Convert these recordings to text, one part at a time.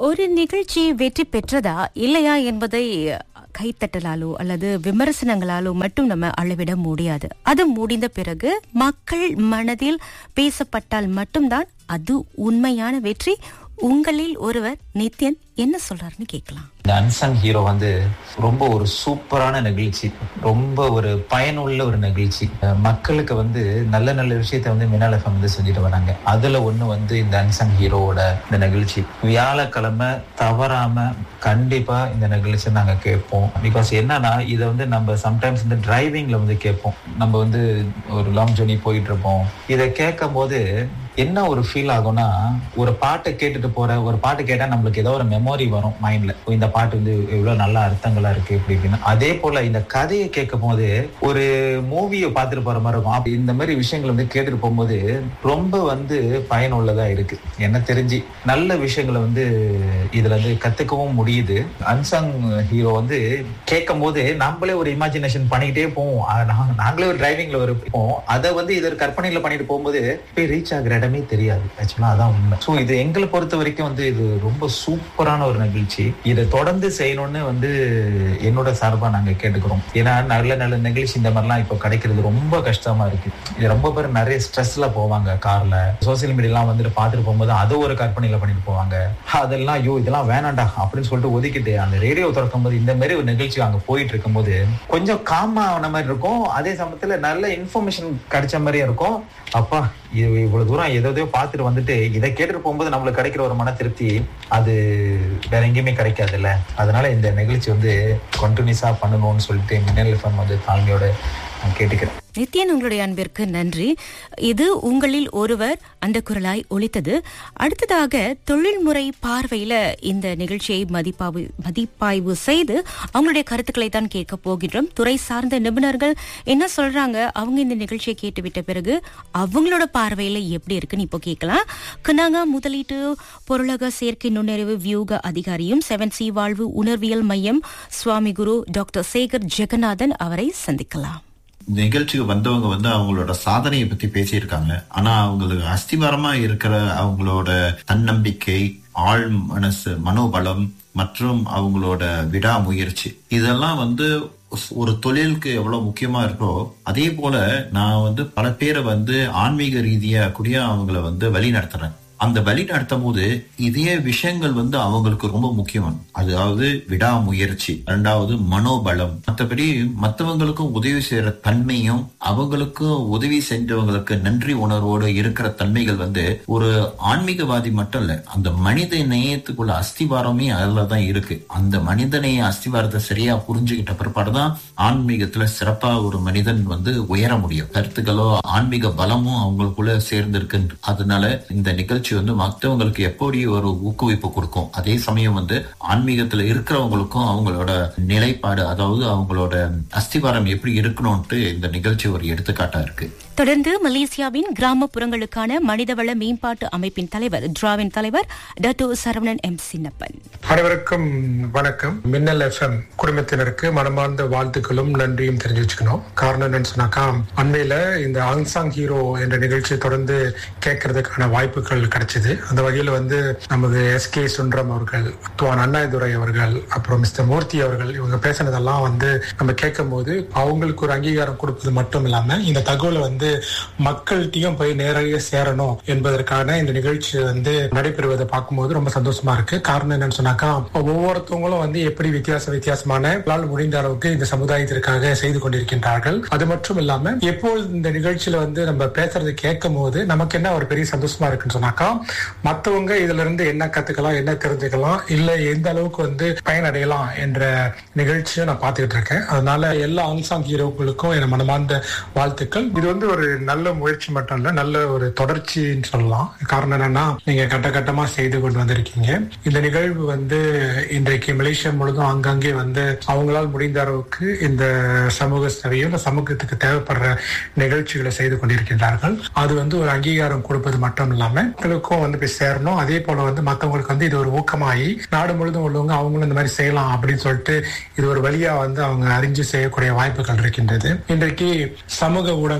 ஒரு நிகழ்ச்சி வெற்றி பெற்றதா இல்லையா என்பதை கைத்தட்டலாலோ அல்லது விமர்சனங்களாலோ மட்டும் நம்ம அளவிட முடியாது அது முடிந்த பிறகு மக்கள் மனதில் பேசப்பட்டால் மட்டும்தான் அது உண்மையான வெற்றி உங்களில் ஒருவர் நித்யன் என்ன சொல்றாருன்னு கேட்கலாம் இந்த அன்சங் ஹீரோ வந்து ரொம்ப ஒரு சூப்பரான நிகழ்ச்சி ரொம்ப ஒரு பயனுள்ள ஒரு நிகழ்ச்சி அஹ் மக்களுக்கு வந்து நல்ல நல்ல விஷயத்த வந்து மின்னல் எஃப்எம் வந்து செஞ்சுட்டு வராங்க அதுல ஒண்ணு வந்து இந்த அன்சங் ஹீரோவோட இந்த நிகழ்ச்சி வியாழக்கிழமை தவறாம கண்டிப்பா இந்த நிகழ்ச்சி நாங்க கேட்போம் பிகாஸ் என்னன்னா இதை வந்து நம்ம சம்டைம்ஸ் இந்த டிரைவிங்ல வந்து கேட்போம் நம்ம வந்து ஒரு லாங் ஜர்னி போயிட்டு இருப்போம் இதை கேட்கும் போது என்ன ஒரு ஃபீல் ஆகும்னா ஒரு பாட்டை கேட்டுட்டு போற ஒரு பாட்டு கேட்டா நம்மளுக்கு ஏதோ ஒரு மெமரி வரும் மைண்ட்ல இந்த பாட்டு வந்து எவ்வளவு நல்ல அர்த்தங்களா இருக்கு இப்படி இப்படின்னு அதே போல இந்த கதையை கேட்கும் போது ஒரு மூவியை பார்த்துட்டு போற மாதிரி இருக்கும் அப்படி இந்த மாதிரி விஷயங்கள் வந்து கேட்டுட்டு போகும்போது ரொம்ப வந்து பயனுள்ளதா இருக்கு என்ன தெரிஞ்சு நல்ல விஷயங்களை வந்து இதுல வந்து கத்துக்கவும் முடியுது அன்சங் ஹீரோ வந்து கேட்கும் போது நம்மளே ஒரு இமேஜினேஷன் பண்ணிக்கிட்டே போவோம் அஹ் நா- நாங்களே ஒரு டிரைவிங்ல ஒரு போவோம் அதை வந்து இது ஒரு கற்பனையில பண்ணிட்டு போகும்போது போய் ரீச் ஆகுற இடமே தெரியாது ஆக்சுவலா அதான் உண்மை ஸோ இது எங்களை பொறுத்த வரைக்கும் வந்து இது ரொம்ப சூப்பரான ஒரு நிகழ்ச்சி இதை தொடர்ந்து செய்யணும்னு வந்து என்னோட சார்பா நாங்க கேட்டுக்கிறோம் ஏன்னா நல்ல நல்ல நிகழ்ச்சி இந்த மாதிரிலாம் இப்போ கிடைக்கிறது ரொம்ப கஷ்டமா இருக்கு இது ரொம்ப பேர் நிறைய ஸ்ட்ரெஸ்ல போவாங்க கார்ல சோசியல் மீடியாலாம் வந்துட்டு பார்த்துட்டு போகும்போது அது ஒரு கற்பனையில பண்ணிட்டு போவாங்க அதெல்லாம் ஐயோ இதெல்லாம் வேணாண்டா அப்படின்னு சொல்லிட்டு ஒதுக்கிட்டு அந்த ரேடியோ திறக்கும் போது இந்த மாதிரி ஒரு நிகழ்ச்சி அங்க போயிட்டு இருக்கும்போது கொஞ்சம் காமா ஆன மாதிரி இருக்கும் அதே சமயத்துல நல்ல இன்ஃபர்மேஷன் கிடைச்ச மாதிரியும் இருக்கும் அப்பா இது இவ்வளவு தூரம் எதோ எதையோ பார்த்துட்டு வந்துட்டு இதை கேட்டுட்டு போகும்போது நம்மளுக்கு கிடைக்கிற ஒரு மன திருப்தி அது வேற எங்கேயுமே கிடைக்காதுல்ல அதனால இந்த நிகழ்ச்சி வந்து கண்டினியூஸா பண்ணணும்னு சொல்லிட்டு மின்னல் எஃப்எம் வந்து தாழ்மையோட நான் கேட்டுக்கிறேன் நித்யன் உங்களுடைய அன்பிற்கு நன்றி இது உங்களில் ஒருவர் அந்த குரலாய் ஒலித்தது அடுத்ததாக தொழில்முறை பார்வையில இந்த நிகழ்ச்சியை மதிப்பாய்வு மதிப்பாய்வு செய்து அவங்களுடைய கருத்துக்களை தான் கேட்க போகின்றோம் துறை சார்ந்த நிபுணர்கள் என்ன சொல்றாங்க அவங்க இந்த நிகழ்ச்சியை கேட்டுவிட்ட பிறகு அவங்களோட பார்வையில எப்படி இருக்குன்னு இப்போ கேட்கலாம் கனாங்கா முதலீட்டு பொருளக சேர்க்கை நுண்ணறிவு வியூக அதிகாரியும் செவன் சி வாழ்வு உணர்வியல் மையம் சுவாமி குரு டாக்டர் சேகர் ஜெகநாதன் அவரை சந்திக்கலாம் இந்த நிகழ்ச்சிக்கு வந்தவங்க வந்து அவங்களோட சாதனையை பத்தி பேசியிருக்காங்க ஆனா அவங்களுக்கு அஸ்திவாரமா இருக்கிற அவங்களோட தன்னம்பிக்கை ஆழ் மனசு மனோபலம் மற்றும் அவங்களோட விடாமுயற்சி இதெல்லாம் வந்து ஒரு தொழிலுக்கு எவ்வளவு முக்கியமா இருக்கோ அதே போல நான் வந்து பல பேரை வந்து ஆன்மீக ரீதியா கூடிய அவங்கள வந்து வழி நடத்துறேன் அந்த வழி நடத்தும் போது இதே விஷயங்கள் வந்து அவங்களுக்கு ரொம்ப முக்கியம் அதாவது விடாமுயற்சி இரண்டாவது மனோபலம் மற்றபடி மற்றவங்களுக்கும் உதவி செய்யற தன்மையும் அவங்களுக்கும் உதவி செஞ்சவங்களுக்கு நன்றி உணர்வோடு இருக்கிற தன்மைகள் வந்து ஒரு ஆன்மீகவாதி மட்டும் இல்ல அந்த மனித நேயத்துக்குள்ள அஸ்திவாரமே அதுலதான் இருக்கு அந்த மனித நேய அஸ்திவாரத்தை சரியா புரிஞ்சுக்கிட்ட பிற்பாடுதான் ஆன்மீகத்துல சிறப்பா ஒரு மனிதன் வந்து உயர முடியும் கருத்துக்களோ ஆன்மீக பலமும் அவங்களுக்குள்ள சேர்ந்து இருக்கு அதனால இந்த நிகழ்ச்சி வந்து மற்றவங்களுக்கு எப்படி ஒரு ஊக்குவிப்பு கொடுக்கும் அதே சமயம் வந்து ஆன்மீகத்துல இருக்கிறவங்களுக்கும் அவங்களோட நிலைப்பாடு அதாவது அவங்களோட அஸ்திவாரம் எப்படி இருக்கணும்ட்டு இந்த நிகழ்ச்சி ஒரு எடுத்துக்காட்டா இருக்கு தொடர்ந்து மலேசியாவின் கிராமப்புறங்களுக்கான மனிதவள மேம்பாட்டு அமைப்பின் தலைவர் டிராவின் தலைவர் டட்டு சரவணன் எம் சின்னப்பன் அனைவருக்கும் வணக்கம் மின்னல் எஃப்எம் குடும்பத்தினருக்கு மனமார்ந்த வாழ்த்துக்களும் நன்றியும் தெரிஞ்சு வச்சுக்கணும் காரணம் என்னன்னு சொன்னாக்கா அண்மையில இந்த ஆங்சாங் ஹீரோ என்ற நிகழ்ச்சியை தொடர்ந்து கேட்கறதுக்கான வாய்ப்புகள் கிடைச்சது அந்த வகையில வந்து நமது எஸ் கே சுந்தரம் அவர்கள் துவான் அண்ணாதுரை அவர்கள் அப்புறம் மிஸ்டர் மூர்த்தி அவர்கள் இவங்க பேசினதெல்லாம் வந்து நம்ம கேட்கும் போது அவங்களுக்கு ஒரு அங்கீகாரம் கொடுப்பது மட்டும் இல்லாம இந்த தகவலை வந்து மக்கள்கிட்டயும் போய் நேரடியாக சேரணும் என்பதற்கான இந்த நிகழ்ச்சி வந்து நடைபெறுவதை பார்க்கும்போது ரொம்ப சந்தோஷமா இருக்கு காரணம் என்னன்னு சொன்னாக்கா ஒவ்வொருத்தவங்களும் வந்து எப்படி வித்தியாச வித்தியாசமான அவங்களால் முடிந்த அளவுக்கு இந்த சமுதாயத்திற்காக செய்து கொண்டிருக்கின்றார்கள் அது மட்டும் இல்லாம எப்போது இந்த நிகழ்ச்சியில வந்து நம்ம பேசுறது கேட்கும் போது நமக்கு என்ன ஒரு பெரிய சந்தோஷமா இருக்குன்னு சொன்னாக்கா மத்தவங்க இதுல இருந்து என்ன கத்துக்கலாம் என்ன தெரிஞ்சுக்கலாம் இல்ல எந்த அளவுக்கு வந்து பயனடையலாம் என்ற நிகழ்ச்சியை நான் பார்த்துக்கிட்டு இருக்கேன் அதனால எல்லா அன்சாங் ஹீரோக்களுக்கும் என் மனமார்ந்த வாழ்த்துக்கள் இது வந்து ஒரு நல்ல முயற்சி மட்டும் இல்ல நல்ல ஒரு தொடர்ச்சின்னு சொல்லலாம் காரணம் என்னன்னா நீங்க கட்ட கட்டமா செய்து கொண்டு வந்திருக்கீங்க இந்த நிகழ்வு வந்து இன்றைக்கு மலேசியா முழுதும் அங்கங்கே வந்து அவங்களால் முடிந்த அளவுக்கு இந்த சமூக சேவையோ இல்ல சமூகத்துக்கு தேவைப்படுற நிகழ்ச்சிகளை செய்து கொண்டிருக்கின்றார்கள் அது வந்து ஒரு அங்கீகாரம் கொடுப்பது மட்டும் இல்லாம மக்களுக்கும் வந்து போய் சேரணும் அதே போல வந்து மத்தவங்களுக்கு வந்து இது ஒரு ஊக்கமாகி நாடு முழுதும் உள்ளவங்க அவங்களும் இந்த மாதிரி செய்யலாம் அப்படின்னு சொல்லிட்டு இது ஒரு வழியா வந்து அவங்க அறிஞ்சு செய்யக்கூடிய வாய்ப்புகள் இருக்கின்றது இன்றைக்கு சமூக ஊடகங்கள்ல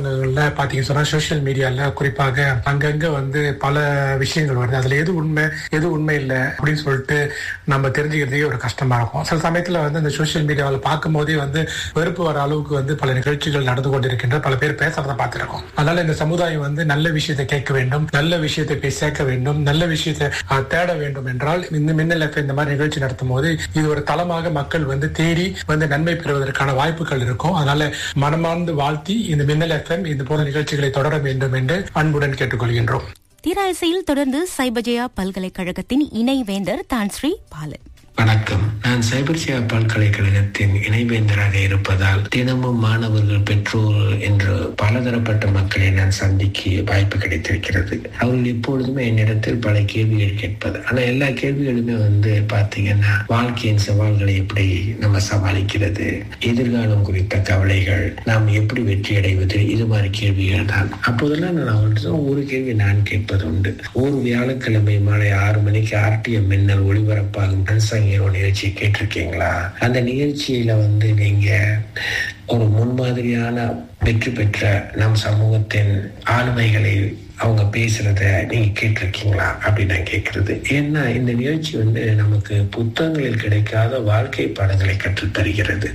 பாத்தீங்க சொன்னா சோசியல் மீடியால குறிப்பாக அங்கங்க வந்து பல விஷயங்கள் வருது அதுல எது உண்மை எது உண்மை இல்லை அப்படின்னு சொல்லிட்டு நம்ம தெரிஞ்சுக்கிறதுக்கே ஒரு கஷ்டமா இருக்கும் சில சமயத்துல வந்து இந்த சோசியல் மீடியாவில் பார்க்கும் போதே வந்து வெறுப்பு வர அளவுக்கு வந்து பல நிகழ்ச்சிகள் நடந்து கொண்டிருக்கின்ற பல பேர் பேசுறத பார்த்திருக்கோம் அதனால இந்த சமுதாயம் வந்து நல்ல விஷயத்தை கேட்க வேண்டும் நல்ல விஷயத்தை போய் சேர்க்க வேண்டும் நல்ல விஷயத்தை அஹ், தேட வேண்டும் என்றால் இந்த மின்னல் FM இந்த மாதிரி நிகழ்ச்சி நடத்தும் போது இது ஒரு தளமாக மக்கள் வந்து தேடி வந்து நன்மை பெறுவதற்கான வாய்ப்புகள் இருக்கும் அதனால மனமார்ந்து வாழ்த்தி இந்த மின்னல் எஃப்எம் இது போன்ற நிகழ்ச்சிகளை தொடர வேண்டும் என்று அன்புடன் கேட்டுக்கொள்கின்றோம் தீராயிசையில் தொடர்ந்து சைபஜயா பல்கலைக்கழகத்தின் இணைவேந்தர் தான் ஸ்ரீ பாலன் வணக்கம் நான் சைபர்சியா பல்கலைக்கழகத்தின் இணைவேந்தராக இருப்பதால் தினமும் மாணவர்கள் பெற்றோர் என்று பலதரப்பட்ட மக்களை நான் சந்திக்க வாய்ப்பு கிடைத்திருக்கிறது அவர்கள் எப்பொழுதுமே என்னிடத்தில் பல கேள்விகள் கேட்பது ஆனா எல்லா கேள்விகளுமே வந்து பாத்தீங்கன்னா வாழ்க்கையின் சவால்களை எப்படி நம்ம சமாளிக்கிறது எதிர்காலம் குறித்த கவலைகள் நாம் எப்படி வெற்றி அடைவது இது மாதிரி கேள்விகள் தான் அப்போதெல்லாம் நான் அவர்கிட்ட ஒரு கேள்வி நான் கேட்பது உண்டு ஒரு வியாழக்கிழமை மாலை ஆறு மணிக்கு ஆர்டிஎம் மின்னல் ஒளிபரப்பாகும் அன்சாங் ஹீரோ நிகழ்ச்சியை கேட்டிருக்கீங்களா அந்த நிகழ்ச்சியில வந்து நீங்க ஒரு முன்மாதிரியான வெற்றி பெற்ற நம் சமூகத்தின் ஆளுமைகளை அவங்க பேசுறத நீங்க கேட்டிருக்கீங்களா அப்படின்னு நான் கேட்கறது ஏன்னா இந்த நிகழ்ச்சி வந்து நமக்கு புத்தகங்களில் கிடைக்காத வாழ்க்கை பாடங்களை கற்றுத் தருகிறது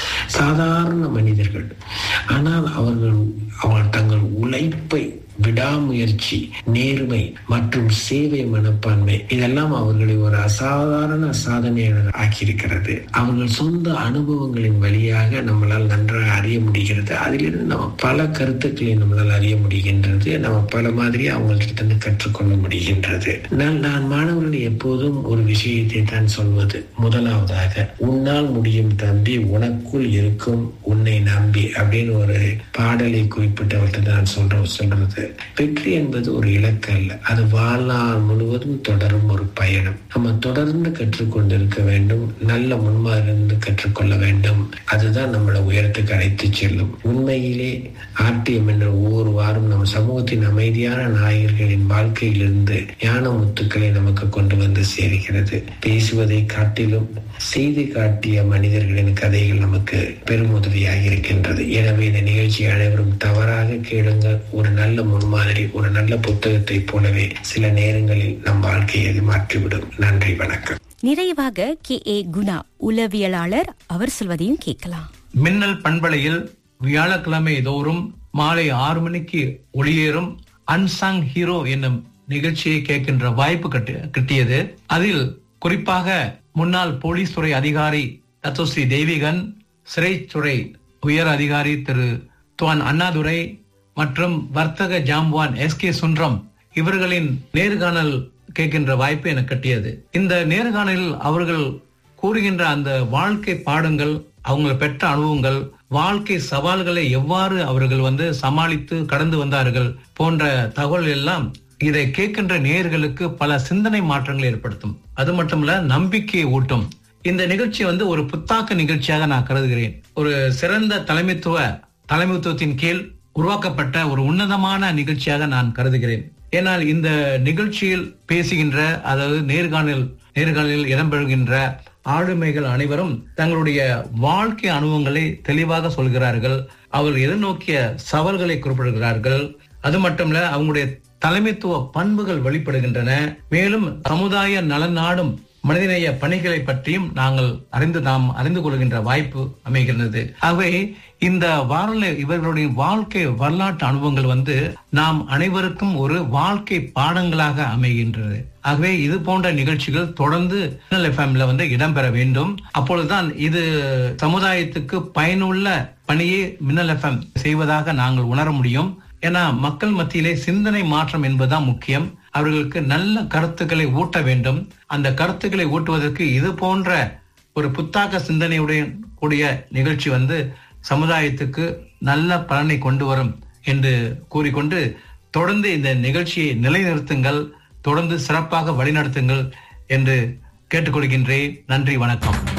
சாதாரண மனிதர்கள் ஆனால் அவர்கள் அவர்கள் தங்கள் உழைப்பை விடாமுயற்சி நேர்மை மற்றும் சேவை மனப்பான்மை இதெல்லாம் அவர்களை ஒரு அசாதாரண சாதனையாளர் ஆக்கியிருக்கிறது அவர்கள் சொந்த அனுபவங்களின் வழியாக நம்மளால் நன்றாக அறிய முடிகிறது அதிலிருந்து நம்ம பல கருத்துக்களை நம்மளால் அறிய முடிகின்றது நம்ம பல மாதிரி அவங்கள்ட்ட இருந்து கற்றுக்கொள்ள முடிகின்றது நான் நான் மாணவர்கள் எப்போதும் ஒரு விஷயத்தை தான் சொல்வது முதலாவதாக உன்னால் முடியும் தம்பி உனக்குள் இருக்கும் உன்னை நம்பி அப்படின்னு ஒரு பாடலை குறிப்பிட்டவர்கிட்ட நான் சொல்ற சொல்றது வெற்றி என்பது ஒரு இலக்கு அல்ல அது வாழ்நாள் முழுவதும் தொடரும் ஒரு பயணம் நம்ம தொடர்ந்து கற்றுக்கொண்டிருக்க வேண்டும் நல்ல முன்மாதிரிருந்து கற்றுக்கொள்ள வேண்டும் அதுதான் நம்மளை உயரத்துக்கு அழைத்து செல்லும் உண்மையிலே ஆர்டிஎம் என்ற ஒவ்வொரு வாரம் நம் சமூகத்தின் அமைதியான நாயகர்களின் வாழ்க்கையிலிருந்து ஞான முத்துக்களை நமக்கு கொண்டு வந்து சேர்கிறது பேசுவதை காட்டிலும் செய்து காட்டிய மனிதர்களின் கதைகள் நமக்கு பெருமுதவியாக இருக்கின்றது எனவே இந்த நிகழ்ச்சியை அனைவரும் தவறாக கேளுங்கள் ஒரு நல்ல முன்மாதிரி ஒரு நல்ல புத்தகத்தை போலவே சில நேரங்களில் நம் வாழ்க்கையை அது மாற்றிவிடும் நன்றி வணக்கம் நிறைவாக கே ஏ குணா உளவியலாளர் அவர் சொல்வதையும் கேட்கலாம் மின்னல் பண்பலையில் வியாழக்கிழமை தோறும் மாலை ஆறு மணிக்கு ஒளியேறும் அன்சாங் ஹீரோ என்னும் நிகழ்ச்சியை கேட்கின்ற வாய்ப்பு கட்டு கிட்டியது அதில் குறிப்பாக முன்னாள் போலீஸ் துறை அதிகாரி தத்துஸ்ரீ தெய்வீகன் சிறைத்துறை உயர் அதிகாரி திரு துவான் அண்ணாதுரை மற்றும் வர்த்தக ஜாம்பவான் எஸ் கே சுன்றம் இவர்களின் நேர்காணல் கேட்கின்ற வாய்ப்பு எனக்கு கட்டியது இந்த நேர்காணலில் அவர்கள் கூறுகின்ற அந்த வாழ்க்கை பாடங்கள் அவங்க பெற்ற அனுபவங்கள் வாழ்க்கை சவால்களை எவ்வாறு அவர்கள் வந்து சமாளித்து கடந்து வந்தார்கள் போன்ற தகவல் எல்லாம் இதை கேட்கின்ற நேயர்களுக்கு பல சிந்தனை மாற்றங்களை ஏற்படுத்தும் அது மட்டுமல்ல நம்பிக்கையை ஊட்டும் இந்த நிகழ்ச்சி வந்து ஒரு புத்தாக்க நிகழ்ச்சியாக நான் கருதுகிறேன் ஒரு சிறந்த தலைமைத்துவ தலைமைத்துவத்தின் கீழ் உருவாக்கப்பட்ட ஒரு உன்னதமான நிகழ்ச்சியாக நான் கருதுகிறேன் ஏனால் இந்த நிகழ்ச்சியில் பேசுகின்ற அதாவது நேர்காணல் நேர்காணலில் இடம்பெறுகின்ற ஆளுமைகள் அனைவரும் தங்களுடைய வாழ்க்கை அனுபவங்களை தெளிவாக சொல்கிறார்கள் அவர்கள் எதிர்நோக்கிய சவால்களை குறிப்பிடுகிறார்கள் அது மட்டுமல்ல அவங்களுடைய தலைமைத்துவ பண்புகள் வெளிப்படுகின்றன மேலும் சமுதாய நலன் நாடும் மனிதநேய பணிகளை பற்றியும் நாங்கள் அறிந்து நாம் அறிந்து கொள்கின்ற வாய்ப்பு அமைகிறது ஆகவே இந்த வரல இவர்களுடைய வாழ்க்கை வரலாற்று அனுபவங்கள் வந்து நாம் அனைவருக்கும் ஒரு வாழ்க்கை பாடங்களாக அமைகின்றது ஆகவே இது போன்ற நிகழ்ச்சிகள் தொடர்ந்து எஃப்எம்ல வந்து இடம்பெற வேண்டும் அப்பொழுதுதான் இது சமுதாயத்துக்கு பயனுள்ள பணியை மின்னல் எஃப்எம் செய்வதாக நாங்கள் உணர முடியும் ஏன்னா மக்கள் மத்தியிலே சிந்தனை மாற்றம் என்பதுதான் முக்கியம் அவர்களுக்கு நல்ல கருத்துக்களை ஊட்ட வேண்டும் அந்த கருத்துக்களை ஊட்டுவதற்கு இது போன்ற ஒரு புத்தாக்க சிந்தனையுடைய கூடிய நிகழ்ச்சி வந்து சமுதாயத்துக்கு நல்ல பலனை கொண்டு வரும் என்று கூறிக்கொண்டு தொடர்ந்து இந்த நிகழ்ச்சியை நிலைநிறுத்துங்கள் தொடர்ந்து சிறப்பாக வழிநடத்துங்கள் என்று கேட்டுக்கொள்கின்றேன் நன்றி வணக்கம்